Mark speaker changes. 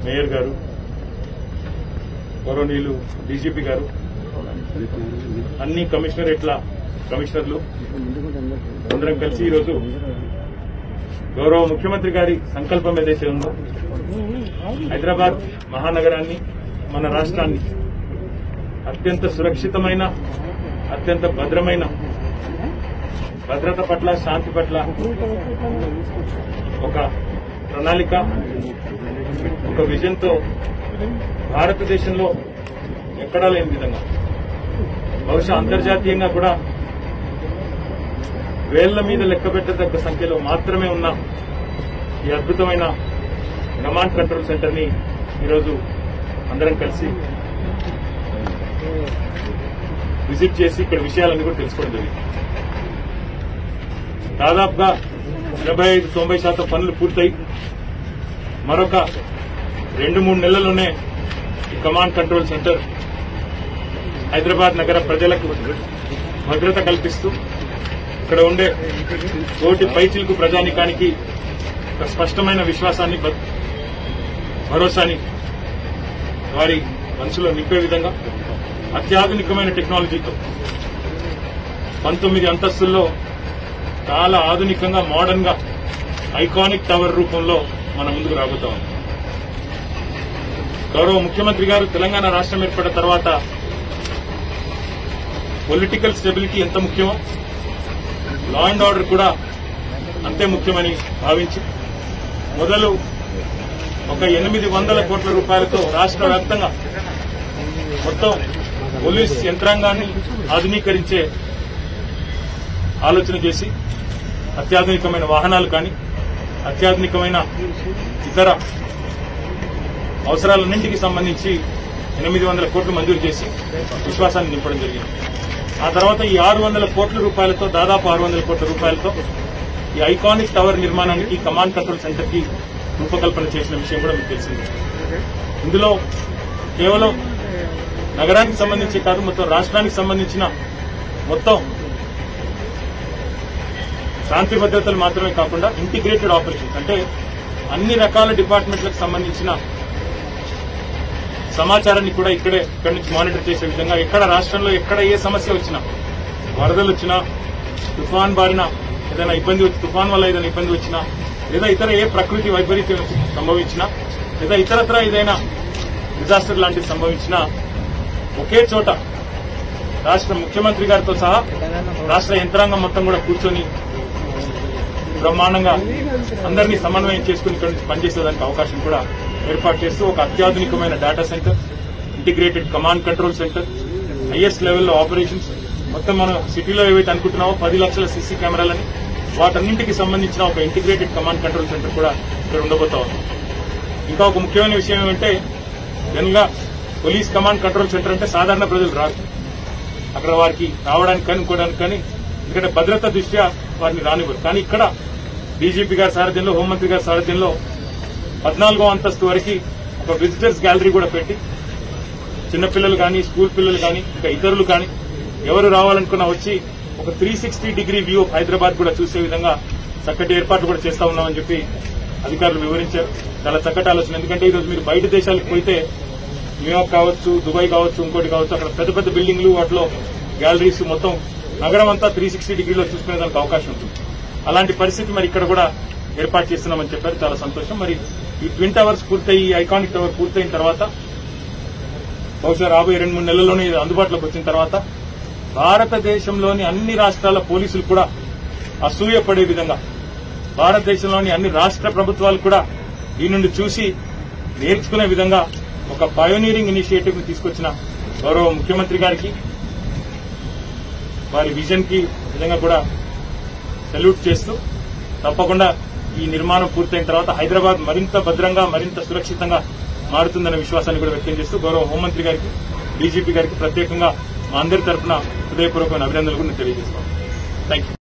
Speaker 1: mayor గారు గౌరవనీయులు DGP గారు అన్ని కమిషనరేట్ల కమిషనర్లు అందరం కలిసి ఈరోజు గౌరవ ముఖ్యమంత్రి గారి సంకల్పం ఏదైతే ఉందో హైదరాబాద్ మహానగరాన్ని మన రాష్ట్రాన్ని అత్యంత సురక్షితమైన అత్యంత భద్రమైన భద్రత పట్ల శాంతి పట్ల ఒక ప్రణాళిక ఒక విజన్తో భారతదేశంలో ఎక్కడా లేని విధంగా బహుశా అంతర్జాతీయంగా కూడా వేళ్ల మీద లెక్క పెట్టదగ్గ సంఖ్యలో మాత్రమే ఉన్న ఈ అద్భుతమైన కమాండ్ కంట్రోల్ సెంటర్ ని ఈరోజు అందరం కలిసి విజిట్ చేసి ఇక్కడ విషయాలన్నీ కూడా తెలుసుకోవడం జరిగింది దాదాపుగా ఎనభై ఐదు తొంభై శాతం పనులు పూర్తయి మరొక రెండు మూడు నెలల్లోనే ఈ కమాండ్ కంట్రోల్ సెంటర్ హైదరాబాద్ నగర ప్రజలకు భద్రత కల్పిస్తూ ఇక్కడ ఉండే కోటి పైచిలకు ప్రజానికానికి ఒక స్పష్టమైన విశ్వాసాన్ని భ- భరోసాని వారి మనసులో నింపే విధంగా అత్యాధునికమైన టెక్నాలజీతో పంతొమ్మిది అంతస్తుల్లో చాలా ఆధునికంగా మోడర్న్ గా ఐకానిక్ టవర్ రూపంలో మన ముందుకు రాబోతా ఉంది గౌరవ ముఖ్యమంత్రి గారు తెలంగాణ రాష్ట్రం ఏర్పడిన తర్వాత పొలిటికల్ స్టెబిలిటీ ఎంత ముఖ్యమో లా అండ్ ఆర్డర్ కూడా అంతే ముఖ్యమని భావించి మొదలు ఒక ఎనిమిది వందల కోట్ల రూపాయలతో రాష్ట్ర వ్యాప్తంగా మొత్తం పోలీస్ యంత్రాంగాన్ని ఆధునీకరించే ఆలోచన చేసి అత్యాధునికమైన వాహనాలు కానీ అత్యాధునికమైన ఇతర అవసరాలన్నింటికి సంబంధించి ఎనిమిది వందల కోట్లు మంజూరు చేసి విశ్వాసాన్ని నింపడం జరిగింది ఆ తర్వాత ఈ ఆరు వందల కోట్ల రూపాయలతో దాదాపు ఆరు వందల కోట్ల రూపాయలతో ఈ ఐకానిక్ టవర్ నిర్మాణానికి కమాండ్ కంట్రోల్ సెంటర్ కి రూపకల్పన చేసిన విషయం కూడా మీకు తెలిసింది ఇందులో కేవలం నగరానికి సంబంధించి కాదు మొత్తం రాష్ట్రానికి సంబంధించిన మొత్తం శాంతి భద్రతలు మాత్రమే కాకుండా ఇంటిగ్రేటెడ్ ఆపరేషన్స్ అంటే అన్ని రకాల డిపార్ట్మెంట్లకు సంబంధించిన సమాచారాన్ని కూడా ఇక్కడే ఇక్కడి నుంచి మానిటర్ చేసే విధంగా ఎక్కడ రాష్ట్రంలో ఎక్కడ ఏ సమస్య వచ్చినా వరదలు వచ్చినా తుఫాన్ బారిన ఏదైనా ఇబ్బంది వచ్చి తుఫాన్ వల్ల ఏదైనా ఇబ్బంది వచ్చినా లేదా ఇతర ఏ ప్రకృతి వైపరీత్యం సంభవించినా లేదా ఇతరత్ర ఏదైనా డిజాస్టర్ లాంటివి సంభవించినా ఒకే చోట రాష్ట్ర ముఖ్యమంత్రి గారితో సహా రాష్ట్ర యంత్రాంగం మొత్తం కూడా కూర్చొని బ్రహ్మాండంగా అందరినీ సమన్వయం చేసుకుని ఇక్కడ నుంచి పనిచేసేదానికి అవకాశం కూడా ఏర్పాటు చేస్తూ ఒక అత్యాధునికమైన data centre integrated command control centre highest లెవెల్లో ఆపరేషన్స్ మొత్తం మనం సిటీలో ఏవైతే అనుకుంటున్నామో పది లక్షల సీసీ కెమెరాలని వాటన్నింటికి సంబంధించిన ఒక ఇంటిగ్రేటెడ్ కమాండ్ కంట్రోల్ సెంటర్ కూడా ఇక్కడ ఉండబోతా ఉంది ఇంకా ఒక ముఖ్యమైన విషయం ఏమంటే జనగా పోలీస్ కమాండ్ కంట్రోల్ సెంటర్ అంటే సాధారణ ప్రజలు రారు అక్కడ వారికి రావడానికి కానీ ఇంకోవడానికి కానీ ఎందుకంటే భద్రత దృష్ట్యా వారిని రానివ్వరు కానీ ఇక్కడ డీజీపీ గారి సారథ్యంలో హోంమంత్రి గారి సారథ్యంలో పద్నాలుగో అంతస్తు వరకు ఒక విజిటర్స్ గ్యాలరీ కూడా పెట్టి చిన్నపిల్లలు కానీ స్కూల్ పిల్లలు కానీ ఇంకా ఇతరులు కానీ ఎవరు రావాలనుకున్నా వచ్చి ఒక three sixty degree view of Hyderabad కూడా చూసే విధంగా చక్కటి ఏర్పాట్లు కూడా చేస్తా ఉన్నామని చెప్పి అధికారులు వివరించారు చాలా చక్కటి ఆలోచన ఎందుకంటే ఈరోజు మీరు బయట దేశాలకు పోతే న్యూయార్క్ కావచ్చు దుబాయ్ కావచ్చు ఇంకోటి కావచ్చు అక్కడ పెద్ద పెద్ద బిల్డింగ్లు వాటిలో గ్యాలరీస్ మొత్తం నగరం అంతా త్రీ సిక్స్టీ డిగ్రీలో చూసుకునే దానికి అవకాశం ఉంటుంది అలాంటి పరిస్థితి మరి ఇక్కడ కూడా ఏర్పాటు చేస్తున్నామని చెప్పారు చాలా సంతోషం మరి ఈ ట్విన్ టవర్స్ పూర్తయి ఈ ఐకానిక్ టవర్ పూర్తయిన తర్వాత బహుశా రాబోయే రెండు మూడు నెలల్లోనే ఇది అందుబాటులోకి వచ్చిన తర్వాత భారతదేశంలోని అన్ని రాష్ట్రాల పోలీసులు కూడా అసూయపడే విధంగా భారతదేశంలోని అన్ని రాష్ట్ర ప్రభుత్వాలు కూడా దీని నుండి చూసి నేర్చుకునే విధంగా ఒక పయోనీరింగ్ ఇనిషియేటివ్ ని తీసుకొచ్చిన గౌరవ ముఖ్యమంత్రి గారికి వారి విజన్ కి విధంగా కూడా సెల్యూట్ చేస్తూ తప్పకుండా ఈ నిర్మాణం పూర్తయిన తర్వాత హైదరాబాద్ మరింత భద్రంగా మరింత సురక్షితంగా మారుతుందనే విశ్వాసాన్ని కూడా వ్యక్తం చేస్తూ గౌరవ హోంమంత్రి గారికి డీజీపీ గారికి ప్రత్యేకంగా మా అందరి తరఫున హృదయపూర్వకమైన అభినందనలు కూడా నేను తెలియజేస్తాను థ్యాంక్ యూ